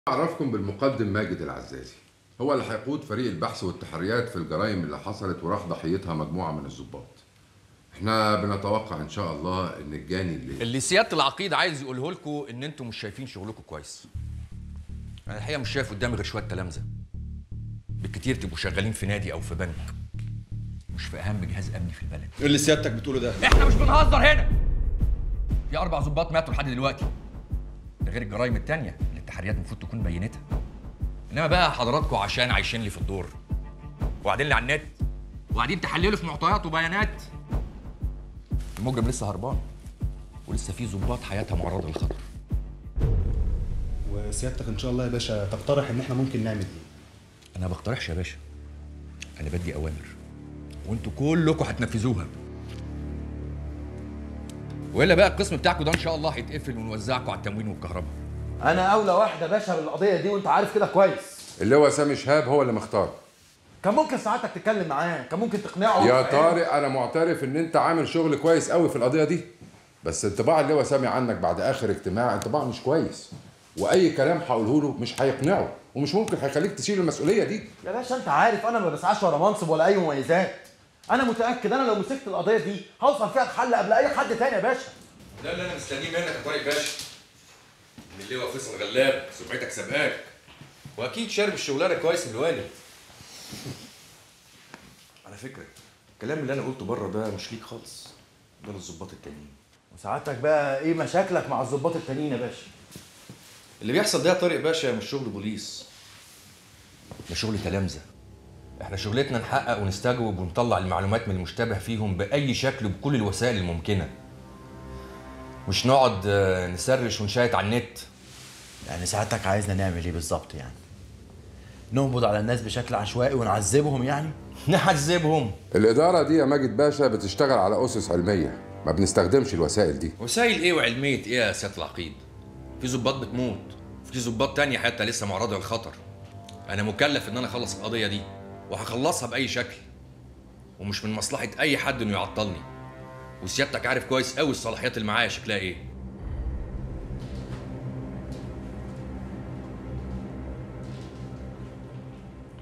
أعرفكم بالمقدم ماجد العزازي هو اللي هيقود فريق البحث والتحريات في الجرائم اللي حصلت وراح ضحيتها مجموعة من الضباط احنا بنتوقع ان شاء الله ان الجاني اللي اللي سياده العقيد عايز يقوله لكم ان انتم مش شايفين شغلكم كويس انا الحقيقه مش شايف قدامي غير شويه تلامذه بالكتير تبقوا شغالين في نادي او في بنك مش في اهم جهاز امني في البلد ايه اللي سيادتك بتقوله ده؟ احنا مش بنهزر هنا في اربع ضباط ماتوا لحد دلوقتي ده غير الجرائم التانية اللي التحريات المفروض تكون بينتها انما بقى حضراتكم عشان عايشين لي في الدور وقاعدين لي على النت وقاعدين تحللوا في معطيات وبيانات المجرم لسه هربان ولسه في ضباط حياتها معرضه للخطر وسيادتك ان شاء الله يا باشا تقترح ان احنا ممكن نعمل ايه؟ انا ما بقترحش يا باشا انا بدي اوامر وانتوا كلكم هتنفذوها والا بقى القسم بتاعكم ده ان شاء الله هيتقفل ونوزعكم على التموين والكهرباء انا اولى واحده باشا بالقضيه دي وانت عارف كده كويس اللي هو سامي شهاب هو اللي مختار كان ممكن ساعتك تتكلم معاه كان ممكن تقنعه يا وتفهمه. طارق انا معترف ان انت عامل شغل كويس قوي في القضيه دي بس انطباع اللي هو سامي عنك بعد اخر اجتماع انطباع مش كويس واي كلام هقوله له مش هيقنعه ومش ممكن هيخليك تشيل المسؤوليه دي يا باشا انت عارف انا ما بسعاش ورا منصب ولا اي مميزات انا متاكد انا لو مسكت القضيه دي هوصل فيها الحل قبل اي حد تاني يا باشا ده اللي انا مستنيه منك يا طارق باشا من اللي هو فيصل غلاب سمعتك سبقاك واكيد شارب الشغلانه كويس من الوالد على فكره الكلام اللي انا قلته بره ده مش ليك خالص ده للظباط التانيين وسعادتك بقى ايه مشاكلك مع الضباط التانيين يا باشا اللي بيحصل ده يا طارق باشا مش شغل بوليس ده شغل تلامذه احنا شغلتنا نحقق ونستجوب ونطلع المعلومات من المشتبه فيهم باي شكل وبكل الوسائل الممكنه مش نقعد آه، نسرش ونشايط على النت يعني سعادتك عايزنا نعمل ايه بالظبط يعني نقبض على الناس بشكل عشوائي ونعذبهم يعني نعذبهم الاداره دي يا ماجد باشا بتشتغل على اسس علميه ما بنستخدمش الوسائل دي وسائل ايه وعلميه ايه يا سياده العقيد في ظباط بتموت في ظباط تانية حتى لسه معرضه للخطر انا مكلف ان انا اخلص القضيه دي وهخلصها باي شكل ومش من مصلحه اي حد انه يعطلني وسيادتك عارف كويس قوي الصلاحيات اللي معايا شكلها ايه